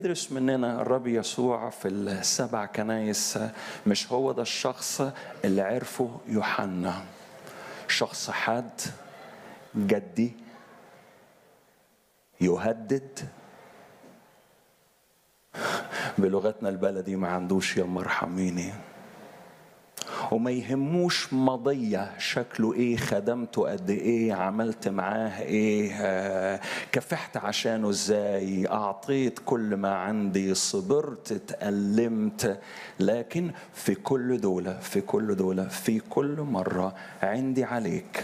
يدرس مننا الرب يسوع في السبع كنايس مش هو ده الشخص اللي عرفه يوحنا شخص حاد جدي يهدد بلغتنا البلدي ما عندوش يا ارحميني وما يهموش مضية شكله ايه خدمته قد ايه عملت معاه ايه آه، كفحت عشانه ازاي اعطيت كل ما عندي صبرت اتألمت لكن في كل دولة في كل دولة في كل مرة عندي عليك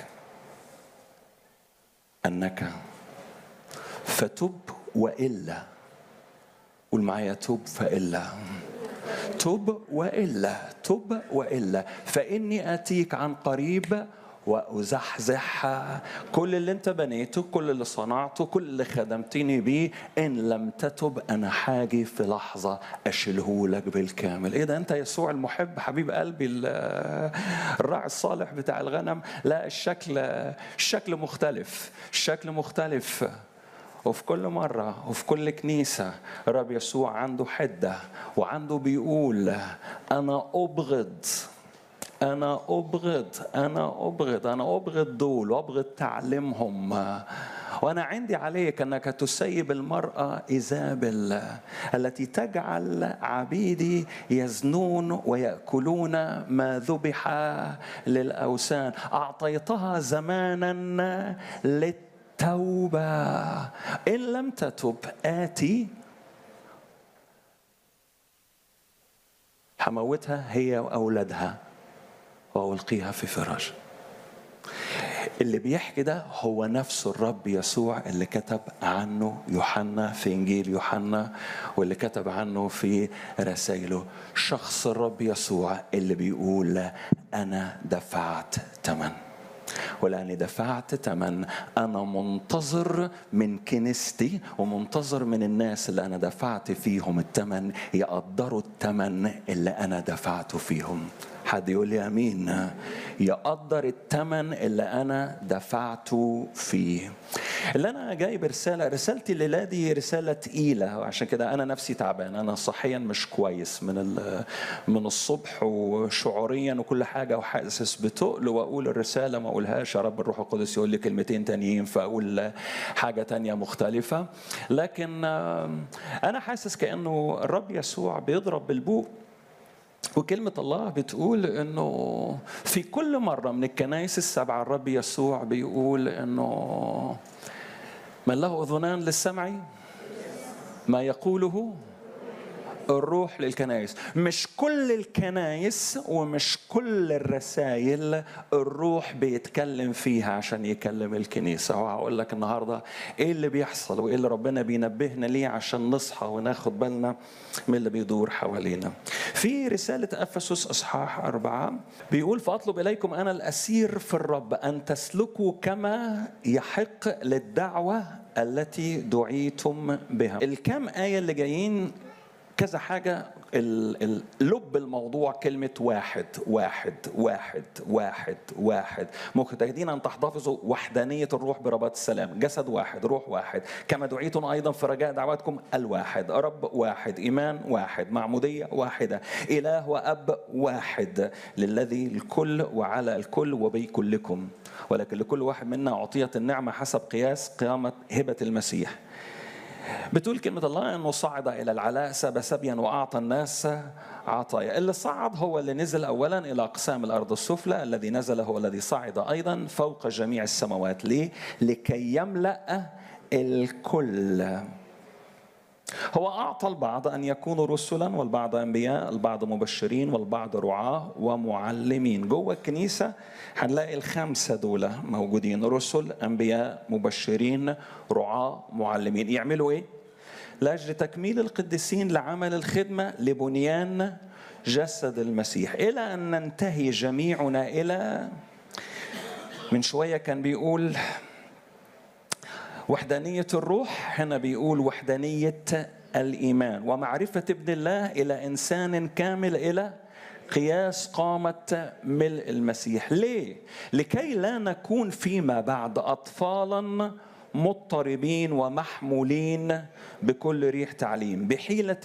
انك فتب والا قول معايا تب فالا تب والا تب والا فاني اتيك عن قريب وازحزح كل اللي انت بنيته كل اللي صنعته كل اللي خدمتني بيه ان لم تتب انا حاجي في لحظه اشيله لك بالكامل ايه ده انت يسوع المحب حبيب قلبي ال- الراعي الصالح بتاع الغنم لا الشكل الشكل مختلف الشكل مختلف وفي كل مرة وفي كل كنيسة الرب يسوع عنده حدة وعنده بيقول أنا أبغض أنا أبغض أنا أبغض أنا أبغض دول وأبغض تعليمهم وأنا عندي عليك أنك تسيب المرأة إيزابل التي تجعل عبيدي يزنون ويأكلون ما ذبح للأوثان أعطيتها زمانا للتوبة إن لم تتب آتي هموتها هي وأولادها وألقيها في فراش اللي بيحكي ده هو نفس الرب يسوع اللي كتب عنه يوحنا في انجيل يوحنا واللي كتب عنه في رسائله شخص الرب يسوع اللي بيقول انا دفعت ثمن ولاني دفعت ثمن انا منتظر من كنيستي ومنتظر من الناس اللي انا دفعت فيهم الثمن يقدروا الثمن اللي انا دفعته فيهم حد يقول لي امين يقدر الثمن اللي انا دفعته فيه اللي انا جايب رساله رسالتي الليله دي رساله تقيله وعشان كده انا نفسي تعبان انا صحيا مش كويس من ال- من الصبح وشعوريا وكل حاجه وحاسس بتقل واقول الرساله ما اقولهاش يا رب الروح القدس يقول لي كلمتين تانيين فاقول حاجه تانية مختلفه لكن آه، انا حاسس كانه الرب يسوع بيضرب بالبوق وكلمة الله بتقول انه في كل مرة من الكنائس السبعة الرب يسوع بيقول انه من له اذنان للسمع ما يقوله الروح للكنائس مش كل الكنائس ومش كل الرسائل الروح بيتكلم فيها عشان يكلم الكنيسة وهقول لك النهاردة ايه اللي بيحصل وايه اللي ربنا بينبهنا ليه عشان نصحى وناخد بالنا من اللي بيدور حوالينا في رسالة أفسس إصحاح أربعة بيقول فأطلب إليكم أنا الأسير في الرب أن تسلكوا كما يحق للدعوة التي دعيتم بها الكام آية اللي جايين كذا حاجة ال- ال- لب الموضوع كلمة واحد واحد واحد واحد واحد مجتهدين أن تحتفظوا وحدانية الروح برباط السلام جسد واحد روح واحد كما دعيتم أيضا في رجاء دعواتكم الواحد رب واحد إيمان واحد معمودية واحدة إله وأب واحد للذي الكل وعلى الكل وبي كلكم ولكن لكل واحد منا أعطيت النعمة حسب قياس قيامة هبة المسيح بتقول كلمة الله أنه صعد إلى العلاء سبى سبيا وأعطى الناس عطايا اللي صعد هو اللي نزل أولا إلى أقسام الأرض السفلى الذي نزل هو الذي صعد أيضا فوق جميع السماوات ليه؟ لكي يملأ الكل هو أعطى البعض أن يكونوا رسلا والبعض أنبياء البعض مبشرين والبعض رعاة ومعلمين جوه الكنيسة هنلاقي الخمسة دول موجودين رسل أنبياء مبشرين رعاة معلمين يعملوا إيه؟ لأجل تكميل القديسين لعمل الخدمة لبنيان جسد المسيح إلى أن ننتهي جميعنا إلى من شوية كان بيقول وحدانية الروح هنا بيقول وحدانية الإيمان ومعرفة ابن الله إلى إنسان كامل إلى قياس قامة ملء المسيح ليه؟ لكي لا نكون فيما بعد أطفالا مضطربين ومحمولين بكل ريح تعليم بحيلة